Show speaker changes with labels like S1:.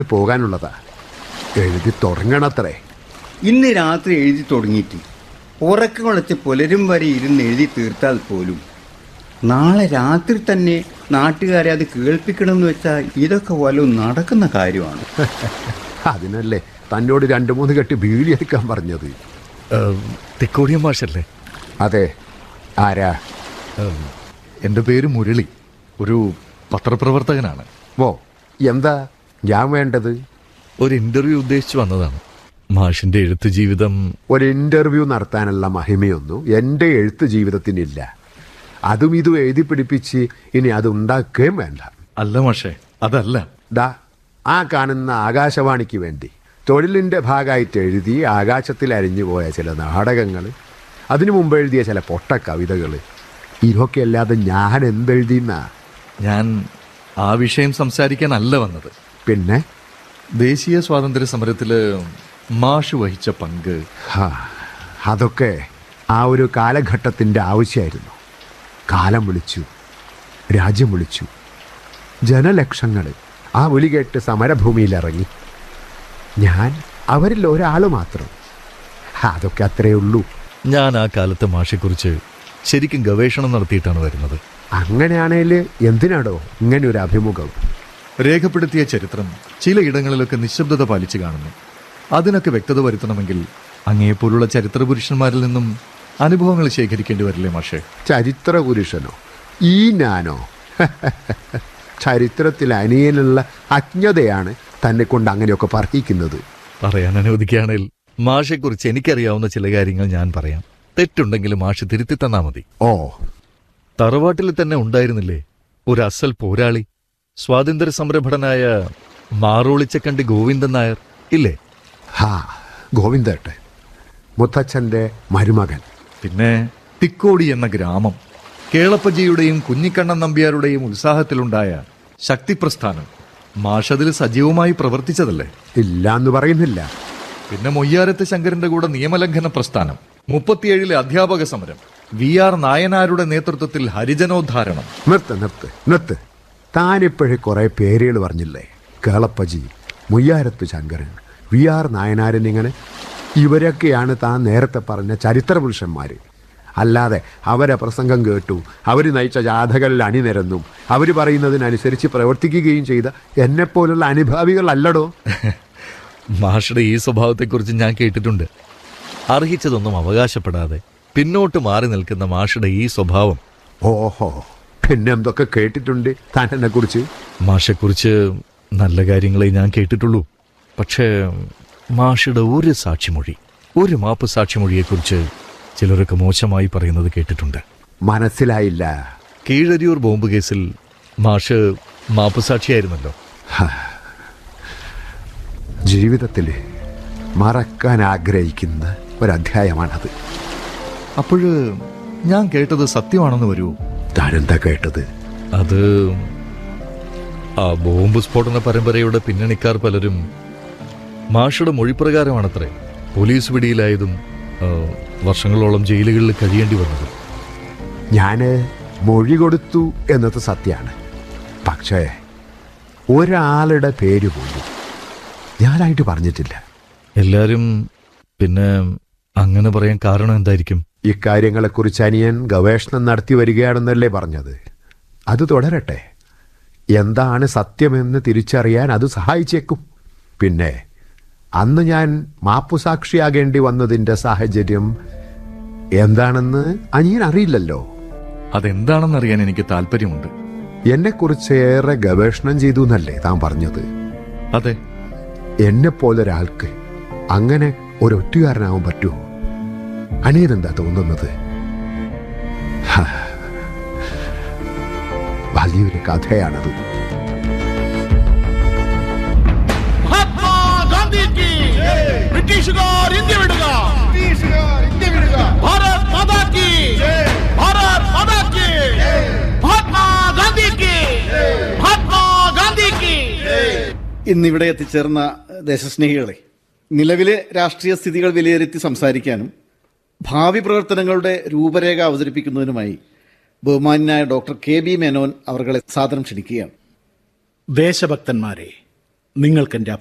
S1: പോകാനുള്ളതാ എഴുതി തുടങ്ങണത്രേ
S2: ഇന്ന് രാത്രി എഴുതി തുടങ്ങിയിട്ട് ഉറക്കം കുളച്ച് പുലരും വരെ ഇരുന്ന് എഴുതി തീർത്താൽ പോലും നാളെ രാത്രി തന്നെ നാട്ടുകാരെ അത് കേൾപ്പിക്കണമെന്ന് വെച്ചാൽ ഇതൊക്കെ വല്ലതും നടക്കുന്ന കാര്യമാണ്
S1: അതിനല്ലേ തന്നോട് രണ്ട് മൂന്ന് കെട്ടി ബീഡി എടുക്കാൻ പറഞ്ഞത്
S3: തെക്കോടിയൻ മാഷല്ലേ
S1: അതെ ആരാ
S3: ഏം, എൻ്റെ പേര് മുരളി ഒരു പത്രപ്രവർത്തകനാണ്
S1: ഓ എന്താ ഞാൻ വേണ്ടത്
S3: ഒരു ഇന്റർവ്യൂ ഉദ്ദേശിച്ച് വന്നതാണ് മാഷിന്റെ എഴുത്ത് ജീവിതം
S1: ഒരു ഇന്റർവ്യൂ നടത്താനുള്ള മഹിമയൊന്നും എൻ്റെ എഴുത്ത് ജീവിതത്തിനില്ല അതും ഇതും എഴുതി പിടിപ്പിച്ച് ഇനി അത് ഉണ്ടാക്കുകയും വേണ്ട
S3: അല്ല മാഷേ അതല്ല
S1: ദാ ആ കാണുന്ന ആകാശവാണിക്ക് വേണ്ടി തൊഴിലിൻ്റെ ഭാഗമായിട്ട് എഴുതി ആകാശത്തിൽ അരിഞ്ഞു പോയ ചില നാടകങ്ങൾ അതിനു മുമ്പ് എഴുതിയ ചില പൊട്ട കവിതകൾ ഇതൊക്കെ അല്ലാതെ ഞാൻ എന്തെഴുതിയെന്നാ
S3: ഞാൻ ആ വിഷയം സംസാരിക്കാനല്ല വന്നത്
S1: പിന്നെ
S3: ദേശീയ സ്വാതന്ത്ര്യ സമരത്തിൽ മാഷ് വഹിച്ച പങ്ക്
S1: ഹാ, അതൊക്കെ ആ ഒരു കാലഘട്ടത്തിൻ്റെ ആവശ്യമായിരുന്നു കാലം വിളിച്ചു രാജ്യം വിളിച്ചു ജനലക്ഷങ്ങൾ ആ വിളി കേട്ട് സമരഭൂമിയിലിറങ്ങി ഞാൻ അവരിൽ ഒരാൾ മാത്രം അതൊക്കെ അത്രയേ ഉള്ളൂ
S3: ഞാൻ ആ കാലത്തെ മാഷെക്കുറിച്ച് ശരിക്കും ഗവേഷണം നടത്തിയിട്ടാണ് വരുന്നത്
S1: അങ്ങനെയാണേൽ എന്തിനാടോ ഇങ്ങനെ ഒരു അഭിമുഖം
S3: രേഖപ്പെടുത്തിയ ചരിത്രം ചിലയിടങ്ങളിലൊക്കെ നിശബ്ദത പാലിച്ചു കാണുന്നു അതിനൊക്കെ വ്യക്തത വരുത്തണമെങ്കിൽ അങ്ങയെപ്പോലുള്ള ചരിത്ര പുരുഷന്മാരിൽ നിന്നും അനുഭവങ്ങൾ ശേഖരിക്കേണ്ടി വരില്ലേ മാഷേ
S1: ചരിത്ര പുരുഷനോ ഈ ഞാനോ ചരിത്രത്തിൽ അനിയനുള്ള അജ്ഞതയാണ് തന്നെ കൊണ്ട് അങ്ങനെയൊക്കെ പറയിക്കുന്നത്
S3: പറയാൻ അനുവദിക്കുകയാണെങ്കിൽ മാഷെക്കുറിച്ച് എനിക്കറിയാവുന്ന ചില കാര്യങ്ങൾ ഞാൻ പറയാം തെറ്റുണ്ടെങ്കിൽ മാഷ് തിരുത്തി തന്നാ മതി
S1: ഓ
S3: തറവാട്ടിൽ തന്നെ ഉണ്ടായിരുന്നില്ലേ ഒരു അസൽ പോരാളി സ്വാതന്ത്ര്യ സമരഭടനായ മാറോളിച്ചക്കണ്ടി ഗോവിന്ദൻ നായർ ഇല്ലേ
S1: ഹാ ഗോവിന്ദേട്ടൻ മുത്തച്ഛൻ്റെ മരുമകൻ
S3: പിന്നെ തിക്കോടി എന്ന ഗ്രാമം കേളപ്പജിയുടെയും കുഞ്ഞിക്കണ്ണൻ നമ്പ്യാരുടെയും ഉത്സാഹത്തിലുണ്ടായ ശക്തിപ്രസ്ഥാനം മാഷതിൽ സജീവമായി പ്രവർത്തിച്ചതല്ലേ
S1: ഇല്ല എന്ന് പറയുന്നില്ല
S3: പിന്നെ മൊയ്യാരത്ത് ശങ്കരന്റെ കൂടെ നിയമലംഘന പ്രസ്ഥാനം മുപ്പത്തിയേഴിലെ അധ്യാപക സമരം വി ആർ നായനാരുടെ നേതൃത്വത്തിൽ ഹരിജനോദ്ധാരണം
S1: നിർത്ത് നിർത്ത് നിർത്ത് താനിപ്പോഴേ കുറേ പേരുകൾ പറഞ്ഞില്ലേ കേളപ്പജി മുയ്യാരത്ത് ശങ്കരൻ വി ആർ നായനാരൻ ഇങ്ങനെ ഇവരൊക്കെയാണ് താൻ നേരത്തെ പറഞ്ഞ ചരിത്ര പുരുഷന്മാർ അല്ലാതെ അവരെ പ്രസംഗം കേട്ടു അവർ നയിച്ച ജാഥകളിൽ അണിനിരന്നും അവർ പറയുന്നതിനനുസരിച്ച് പ്രവർത്തിക്കുകയും ചെയ്ത എന്നെപ്പോലുള്ള അനുഭാവികളല്ലടോ
S3: മാഷയുടെ ഈ സ്വഭാവത്തെക്കുറിച്ച് ഞാൻ കേട്ടിട്ടുണ്ട് അർഹിച്ചതൊന്നും അവകാശപ്പെടാതെ പിന്നോട്ട് മാറി നിൽക്കുന്ന മാഷയുടെ ഈ സ്വഭാവം
S1: ഓഹോ പിന്നെ എന്തൊക്കെ കേട്ടിട്ടുണ്ട് താൻ എന്നെക്കുറിച്ച്
S3: മാഷെക്കുറിച്ച് നല്ല കാര്യങ്ങളെ ഞാൻ കേട്ടിട്ടുള്ളൂ പക്ഷേ മാഷയുടെ ഒരു സാക്ഷിമൊഴി ഒരു മാപ്പ് സാക്ഷിമൊഴിയെക്കുറിച്ച് ചിലരൊക്കെ മോശമായി പറയുന്നത് കേട്ടിട്ടുണ്ട്
S1: മനസ്സിലായില്ല
S3: കീഴരിയൂർ ബോംബ് കേസിൽ മാഷ് മാപ്പ് സാക്ഷിയായിരുന്നല്ലോ
S1: ജീവിതത്തിൽ മറക്കാൻ ആഗ്രഹിക്കുന്ന ഒരധ്യായമാണത്
S3: അപ്പോൾ ഞാൻ കേട്ടത് സത്യമാണെന്ന് വരൂ
S1: താനെന്താ കേട്ടത്
S3: അത് ആ ബോംബ് സ്ഫോടന പരമ്പരയുടെ പിന്നണിക്കാർ പലരും മാഷയുടെ മൊഴിപ്രകാരമാണത്രേ പോലീസ് പിടിയിലായതും ആ, വർഷങ്ങളോളം ജയിലുകളിൽ കഴിയേണ്ടി വന്നതും
S1: ഞാൻ മൊഴി കൊടുത്തു എന്നത് സത്യമാണ് പക്ഷേ ഒരാളുടെ പേര് പോലും ഞാനായിട്ട് പറഞ്ഞിട്ടില്ല
S3: എല്ലാരും പിന്നെ അങ്ങനെ പറയാൻ കാരണം എന്തായിരിക്കും
S1: ഇക്കാര്യങ്ങളെക്കുറിച്ച് അനിയൻ ഗവേഷണം നടത്തി വരികയാണെന്നല്ലേ പറഞ്ഞത് അത് തുടരട്ടെ എന്താണ് സത്യമെന്ന് തിരിച്ചറിയാൻ അത് സഹായിച്ചേക്കും പിന്നെ അന്ന് ഞാൻ മാപ്പുസാക്ഷിയാകേണ്ടി വന്നതിൻ്റെ സാഹചര്യം എന്താണെന്ന് അനിയൻ അറിയില്ലല്ലോ
S3: അതെന്താണെന്നറിയാൻ എനിക്ക് താല്പര്യമുണ്ട്
S1: എന്നെക്കുറിച്ച് ഏറെ ഗവേഷണം ചെയ്തു എന്നല്ലേ താൻ പറഞ്ഞത്
S3: അതെ
S1: എന്നെപ്പോലൊരാൾക്ക് അങ്ങനെ ഒരൊറ്റുകാരനാവാൻ പറ്റുമോ അനിയനെന്താ തോന്നുന്നത് ഹാ. വലിയൊരു കഥയാണത്
S4: മഹാത്മാ ഗാന്ധിക്ക് ബ്രിട്ടീഷുകാർ ഇന്ത്യ വിടുക ഭാരത് മാതാ കി ഭാരത് മാതാ കി മഹാത്മാ ഗാന്ധിക്ക് മഹാത്മാ ഗാന്ധിക്ക്
S5: ഇന്നിവിടെ എത്തിച്ചേർന്ന ദേശസ്നേഹികളെ നിലവിലെ രാഷ്ട്രീയ സ്ഥിതികൾ വിലയിരുത്തി സംസാരിക്കാനും ഭാവി പ്രവർത്തനങ്ങളുടെ രൂപരേഖ അവതരിപ്പിക്കുന്നതിനുമായി ബഹുമാന്യനായ ഡോക്ടർ കെ ബി മേനോൻ അവർകളെ സാദരം ക്ഷണിക്കുകയാണ്
S6: ദേശഭക്തന്മാരെ നിങ്ങൾക്കെൻ്റെ